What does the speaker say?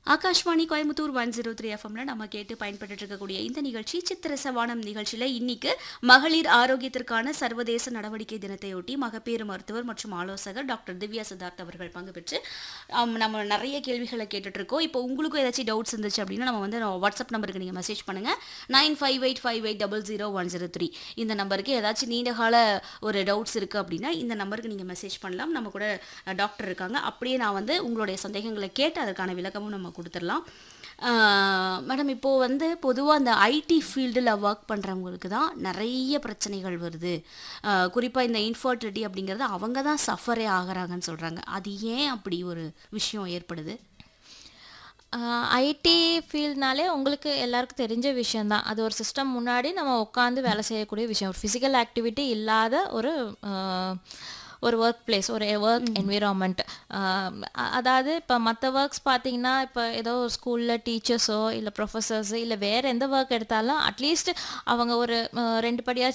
Akashvani Coimbatore one zero three எஃப்எம்ல நம்ம கேட்டு பயன்பட்டு இருக்கக்கூடிய இந்த நிகழ்ச்சி சித்திர சவானம் நிகழ்ச்சியில இன்னைக்கு மகளிர் ஆரோக்கியத்திற்கான சர்வதேச நடவடிக்கை தினத்தையொட்டி மகப்பேறு மருத்துவர் மற்றும் ஆலோசகர் டாக்டர் திவ்யா சித்தார்த் அவர்கள் பங்கு பெற்று ஆம், நம்ம நிறைய கேள்விகளை கேட்டுட்டு இருக்கோம் இப்போ உங்களுக்கும் ஏதாச்சும் டவுட்ஸ் இருந்துச்சு அப்படின்னா நம்ம வந்து வாட்ஸ்அப் நம்பருக்கு நீங்க மெசேஜ் பண்ணுங்க nine five eight five eight double zero one zero three இந்த நம்பருக்கு ஏதாச்சும் நீண்ட கால ஒரு டவுட்ஸ் இருக்கு அப்படின்னா இந்த நம்பருக்கு நீங்க மெசேஜ் பண்ணலாம் நம்ம கூட டாக்டர் இருக்காங்க அப்படியே நான் வந்து உங்களுடைய சந்தேகங்களை கேட்டு அதற்கான விளக்கமும் நம்ம கொடுத்துடலாம் மேடம் இப்போது வந்து பொதுவாக அந்த ஐடி ஃபீல்டில் ஒர்க் பண்ணுறவங்களுக்கு தான் நிறைய பிரச்சனைகள் வருது குறிப்பாக இந்த இன்ஃபர்டிலிட்டி அப்படிங்கிறது அவங்க தான் சஃபரே ஆகுறாங்கன்னு சொல்கிறாங்க அது ஏன் அப்படி ஒரு விஷயம் ஏற்படுது ஐடி ஃபீல்ட்னாலே உங்களுக்கு எல்லாருக்கும் தெரிஞ்ச விஷயந்தான் அது ஒரு சிஸ்டம் முன்னாடி நம்ம உட்காந்து வேலை செய்யக்கூடிய விஷயம் ஒரு ஃபிசிக்கல் ஆக்டிவிட்டி இல்லாத ஒரு ஆஹ், ஒரு ஒர்க் பிளேஸ் ஒரு ஒர்க் என்விரான்மெண்ட் அதாவது இப்போ மற்ற ஒர்க்ஸ் பார்த்தீங்கன்னா இப்போ ஏதோ ஒரு ஸ்கூலில் டீச்சர்ஸோ இல்லை ப்ரொஃபஸர்ஸோ இல்லை வேறு எந்த ஒர்க் எடுத்தாலும் அட்லீஸ்ட் அவங்க ஒரு ஆஹ், ரெண்டு படியாச்சும்